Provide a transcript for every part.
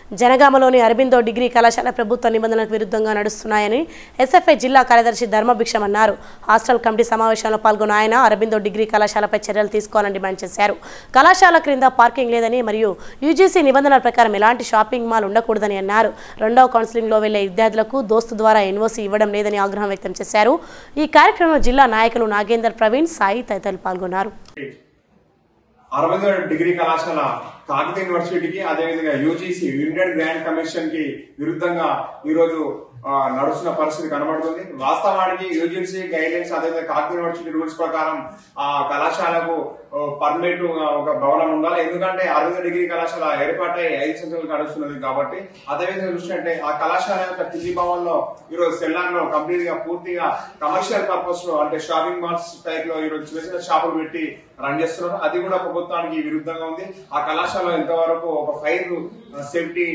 జనగామలోని Aurobindo degree కళాశాల ప్రభుత్వ నిబంధనలకు విరుద్ధంగా నడుస్తున్నాయని ఎస్ఎఫ్ఐ జిల్లా కార్యదర్శి ధర్మభిక్షం అన్నారు హాస్టల్ కమిటీ సమావేశంలో పాల్గొన్న ఆయన అరబిందో డిగ్రీ కళాశాలపై చర్యలు తీసుకోవాలని డిమాండ్ చేశారు కళాశాల క్రింద పార్కింగ్ లేదని మరియు యూజీసీ నిబంధనల ప్రకారం ఎలాంటి షాపింగ్ మాల్ ఉండకూడదని అన్నారు రెండవ కౌన్సిలింగ్లో వెళ్లే విద్యార్థులకు దోస్తు ద్వారా ఎన్ఓసీ ఇవ్వడం లేదని ఆగ్రహం వ్యక్తం చేశారు ఈ కార్యక్రమంలో జిల్లా నాయకులు నాగేందర్ ప్రవీణ్ సాయి తదితరులు పాల్గొన్నారు అరవింద డిగ్రీ కళాశాల కాకతీయ యూనివర్సిటీకి అదేవిధంగా యూజీసీ యూనియన్ గ్రాండ్ కమిషన్ కి విరుద్ధంగా ఈ రోజు ఆ, నడుస్తున్న పరిస్థితి కనబడుతుంది వాస్తవానికి యూజీసీ గైడ్ లైన్స్ అదేవిధంగా కాకతీయ యూనివర్సిటీ రూల్స్ ప్రకారం ఆ కళాశాలకు పర్మిట్ ఒక భవనం ఉండాలి ఎందుకంటే అరవింద డిగ్రీ కళాశాల ఏర్పాటై ఐదు సంవత్సరాలు నడుస్తున్నది కాబట్టి అదేవిధంగా చూసినట్టే ఆ కళాశాల యొక్క కింది భవన్లో ఈ రోజు సెల్లాన్ లో కంప్లీట్ గా పూర్తిగా కమర్షియల్ పర్పస్ లో అంటే షాపింగ్ మాల్స్ టైప్ లో ఈ రోజు చిన్న చిన్న షాపులు పెట్టి రన్ చేస్తున్నారు అది కూడా ప్రభుత్వానికి విరుద్ధంగా ఉంది ఆ కళాశాల ఎంతవరకు ఒక ఫైర్ సేఫ్టీ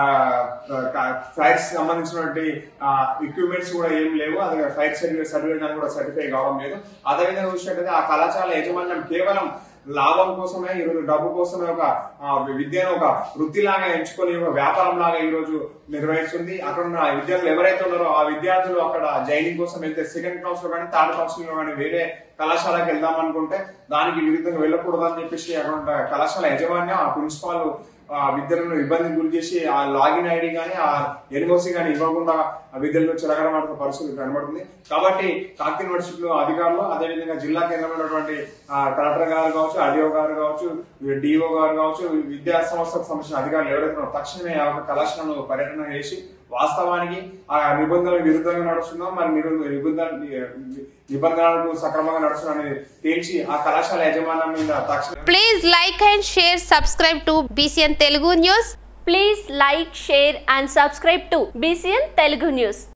ఫైర్స్ సంబంధించినటువంటి ఎక్విప్మెంట్స్ కూడా ఏం లేవు అదే ఫైర్ సర్టిఫికేట్ సర్టిఫికేట్ కూడా సర్టిఫై కావడం లేదు అదేవిధంగా చూసినట్టయితే ఆ కళాశాల యజమాన్యం కేవలం లాభం కోసమే ఈ రోజు డబ్బు కోసమే ఒక ఆ, విద్యను ఒక వృత్తిలాగా ఎంచుకొని ఒక వ్యాపారం లాగా ఈ రోజు నిర్వహిస్తుంది అక్కడ ఉన్న విద్యార్థులు ఎవరైతే ఉన్నారో ఆ విద్యార్థులు అక్కడ జైనింగ్ కోసం వెళ్తే సెకండ్ కౌన్సిల్ కానీ థర్డ్ కౌన్సిల్ కానీ వేరే కళాశాలకు వెళ్దాం అనుకుంటే దానికి విరుద్ధంగా వెళ్ళకూడదని చెప్పేసి అక్కడ ఉన్న కళాశాల యజమాన్యం ఆ ప్రిన్సిపాల్ ఆ విద్యలను ఇబ్బందికి గురి చేసి ఆ లాగిన్ ఐడి కానీ ఆ ఎన్ఓసి కానీ ఇవ్వకుండా ఆ విద్యలను చెలగడమాడుతున్న పరిస్థితి కనబడుతుంది కాబట్టి కాకతీయ యూనివర్సిటీలో అధికారులు అదేవిధంగా జిల్లా కేంద్రమైనటువంటి ఆ, కలెక్టర్ గారు కావచ్చు ఆర్డీఓ గారు కావచ్చు డిఓ గారు కావచ్చు విద్యా సంస్థకు సంబంధించిన అధికారులు ఎవరైతే ఉన్నారో తక్షణమే ఆ యొక్క కళాశాలను పర్యటన చేసి వాస్తవానికి ఆ నిబంధనలకు విరుద్ధంగా నడుస్తుందో మరి నిరు- నిబంధన నిబంధనలకు సక్రమంగా నడుస్తుందని తేల్చి ఆ కళాశాల యజమానం మీద తక్షణ Please like and share, subscribe to BCN Telugu News. Please like, share and subscribe to BCN Telugu News.